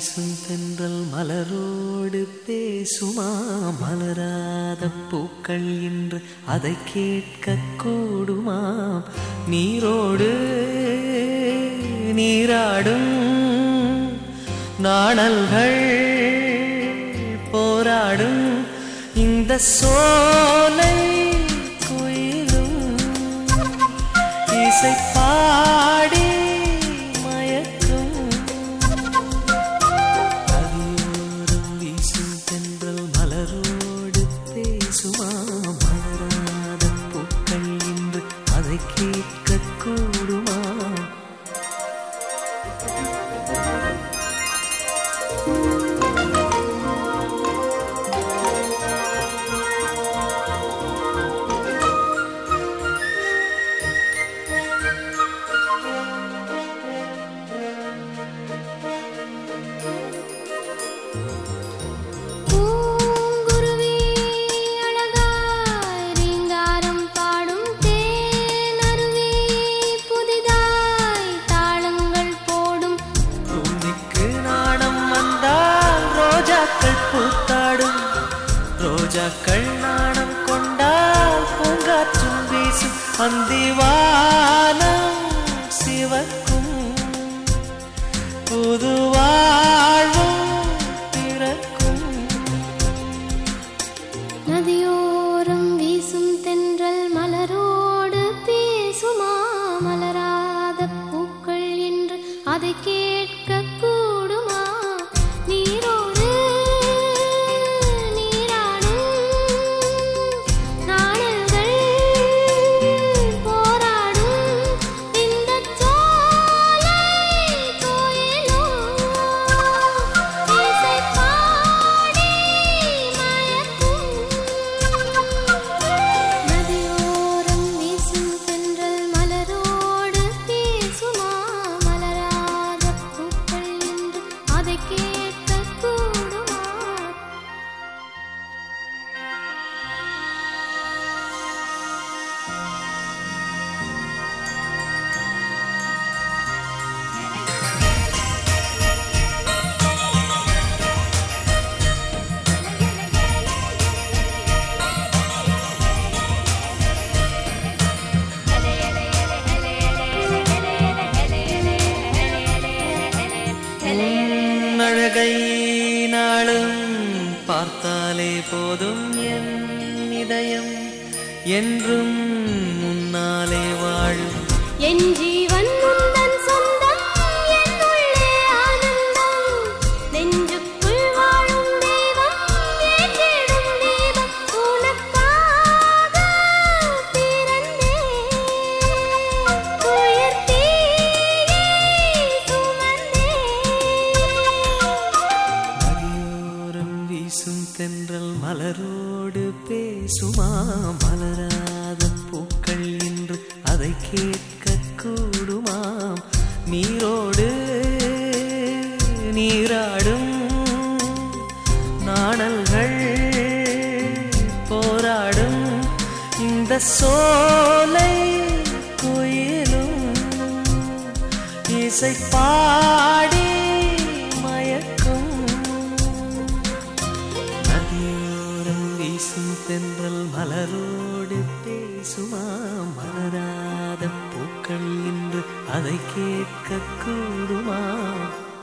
வீசும் தென்றல் மலரோடு பேசுமா மலராத பூக்கள் என்று அதை கேட்க கூடுமா நீரோடு நீராடும் நாணல்கள் போராடும் இந்த சோலை குயிலும் இசை பாடி மயக்கும் அதியோரம் வீசும் தென்றல் மலரோடு பேசுமா மலராத பூக்கள் என்று அதை கேட்க கூடுமா பூங்குருவி அழகாய் ரீங்காரம் பாடும் தேனருவி புதிதாய் தாளங்கள் போடும் பூமிக்கு நாணம் வந்தால் ரோஜாக்கள் பூத்தாடும் ரோஜாக்கள் நாணம் கொண்டால் பூங்காற்றும் வீசும் அந்திவானம் சிவக்கும் புது வாழ்வும் பிறக்கும் நதியோரம் வீசும் தென்றல் மலரோடு பேசுமா மலராத பூக்கள் என்று அதை கேட்க கூடுமா நீரோடு நீராடும் நாணல்கள் போராடும் இந்த சோலை கோயிலும் இசை பாடி மயக்கும் நதியோரம் வீசும் தென்றல் மலரோடு பேசுமா மலராத பூக்கள் என்று அதை கேட்க கூடுமா உன் அழகை நாளும் பார்த்தாலே போதும் என் இதயம் என்றும் முன்னாலே வாழும் என் ஜீவன் உந்தன் சொந்தம் என் உள்ளே ஆனந்தம் நெஞ்சுக்குள் வாழும் தெய்வம் ஏற்றிடும் தீபம் உனக்காக பிறந்தேன் உயிர் தீயை சுமந்தேன் நதியோரம் வீசும் தென்றல் மலரோடு பேசுமா மலராத பூக்கள் என்று அதை கேட்க கூடுமா நீரோடு நீராடும் நாணல்கள் போராடும் இந்த சோலை குயிலும் இசை பாடி மயக்கும் நதியோரம் வீசும் தென்றல் மலரோடு பேசுமா மலராத பூக்கள் என்று அதை கேட்க கூடுமா